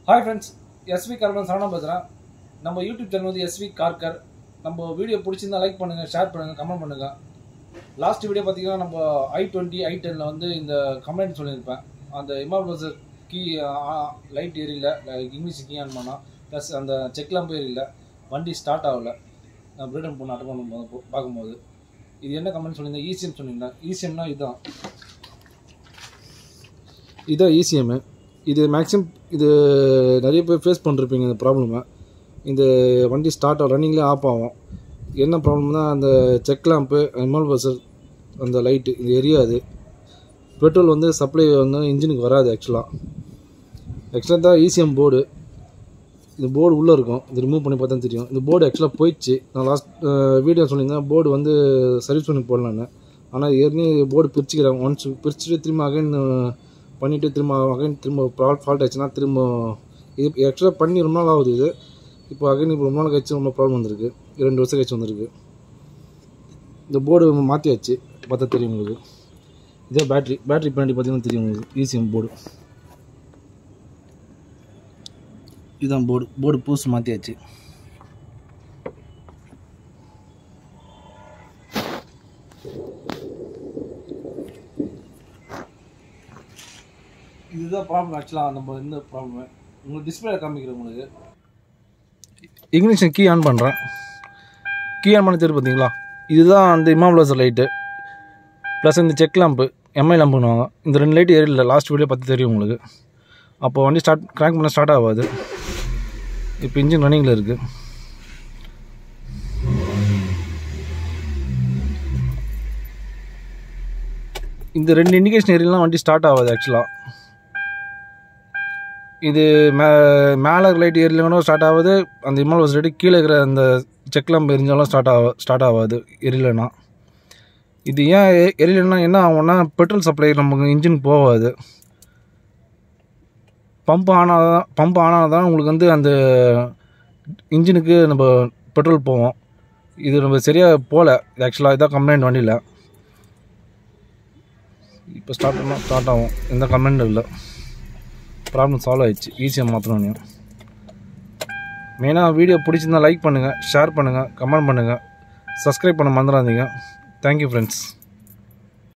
hi friends SV carbon Sarana பேசுகிறேன் நம்ம YouTube channel வந்து எஸ்வி கார்கர் நம்ம வீடியோ பிடிச்சிருந்தா லைக் பண்ணுங்கள் ஷேர் பண்ணுங்கள் கமெண்ட் பண்ணுங்கள் லாஸ்ட் வீடியோ பார்த்தீங்கன்னா நம்ம ஐ டுவெண்ட்டி ஐ டெனில் வந்து இந்த கமெண்ட் சொல்லியிருப்பேன் அந்த இமால் பஸ்ஸர் கீ லைட் எரியல இங்கிலீஷ் கீ ஆன் பண்ணால் ப்ளஸ் அந்த செக் லாம்பு எரியல வண்டி ஸ்டார்ட் ஆகல நான் பிரீடன் பொண்ணு அட்டன் பண்ணும்போது போ- பார்க்கும்போது இது என்ன கமெண்ட் சொல்லியிருந்தேன் ஈசிஎம் சொல்லியிருந்தேன் ஈசிஎம்னா இதுதான் இதான் இசிஎம்மு இது மேக்ஸிமம் இது நிறைய பேர் ஃபேஸ் பண்ணிருப்பீங்க இந்த ப்ராப்ளமை இந்த வண்டி ஸ்டார்ட் ஆகும் ரன்னிங்லேயே ஆஃப் ஆகும் என்ன ப்ராப்ளம்னா அந்த செக் லேம்ப்பு எம்எல் பஸ்ஸர் அந்த லைட்டு இது எரியாது பெட்ரோல் வந்து சப்ளை வந்து இன்ஜினுக்கு வராது ஆக்சுவலாக ஆக்சுவலாக தான் இசிஎம் போர்டு இந்த போர்டு உள்ளே இருக்கும் இது ரிமூவ் பண்ணி பார்த்தா தெரியும் இந்த போர்டு ஆக்சுவலாக போயிடுச்சு நான் லாஸ்ட் வீடியோ சொல்லியிருந்தேன் போர்டு வந்து சர்வீஸ் பண்ணி போடலான்னு ஆனால் ஏற்கனவே போர்டு பிரிச்சுக்கிறாங்க ஒன்ஸ் பிரிச்சுட்டு திரும்ப அகைன் பண்ணிவிட்டு திரும்ப அகைன் திரும்ப ஃபால்ட் ஆச்சுன்னா திரும்ப இது ஆக்சுவலாக பண்ணி ரொம்ப நாள் ஆகுது இது இப்போ அகைன் இப்போ ரொம்ப நாள் கழிச்சு ரொம்ப ப்ராப்ளம் வந்திருக்கு ரெண்டு வருஷம் கழிச்சு வந்திருக்கு இந்த போர்டு மாற்றியாச்சு பார்த்தா தெரியும் உங்களுக்கு இதே பேட்ரி பேட்ரி பின்னாடி பார்த்தீங்கன்னா தெரியும் உங்களுக்கு ஈசிஎம் போர்டு இதுதான் போர்டு போர்டு பூஸ் மாற்றியாச்சு இதுதான் ப்ராப்ளம் ஆக்சுவலாக நம்ம இந்த ப்ராப்ளம் உங்களுக்கு டிஸ்பிளே காமிக்கிறேன் உங்களுக்கு இக்னிஷன் கீ ஆன் பண்ணுறேன் கீ ஆன் பண்ண தெரியும் பார்த்தீங்களா இதுதான் அந்த இமாம்லாசர் லைட்டு ப்ளஸ் இந்த செக் லாம்பு எம்ஐ லாம்புன்னுவாங்க இந்த ரெண்டு லைட் ஏறில லாஸ்ட் வீடியோ பார்த்து தெரியும் உங்களுக்கு அப்போ வண்டி ஸ்டார்ட் கிராங்க் பண்ண ஸ்டார்ட் ஆகாது இப்போ இன்ஜின் ரன்னிங்கில் இருக்குது இந்த ரெண்டு இண்டிகேஷன் ஏரியெல்லாம் வண்டி ஸ்டார்ட் ஆகாது ஆக்சுவலாக இது மே மேலே லைட் ஏரியலனோ ஸ்டார்ட் ஆகுது அந்த இமால் பஸ் லைட்டு கீழே இருக்கிற அந்த செக் லாம்பு எரிஞ்சாலும் ஸ்டார்ட் ஆக ஸ்டார்ட் ஆகாது எரியலைன்னா இது ஏன் எ- எரியலைன்னா என்ன ஆகும்னா பெட்ரோல் சப்ளை நமக்கு இன்ஜின் போகாது பம்ப் ஆனால் தான் பம்ப் ஆனால் தான் உங்களுக்கு வந்து அந்த இன்ஜினுக்கு நம்ம பெட்ரோல் போவோம் இது நம்ம சரியாக போகல இது ஆக்சுவலாக இதான் கம்ப்ளைண்ட் வண்டியில் இப்போ ஸ்டார்ட் பண்ணால் ஸ்டார்ட் ஆகும் எந்த கம்ப்ளைண்ட்டும் இல்லை ப்ராப்ளம் சால்வ் ஆயிடுச்சு ஈஸியாக மாற்றணும் மெயினாக வீடியோ பிடிச்சிருந்தா லைக் பண்ணுங்கள் ஷேர் பண்ணுங்கள் கமெண்ட் பண்ணுங்கள் சப்ஸ்கிரைப் பண்ண மறந்துடாதீங்க தேங்க்யூ ஃப்ரெண்ட்ஸ்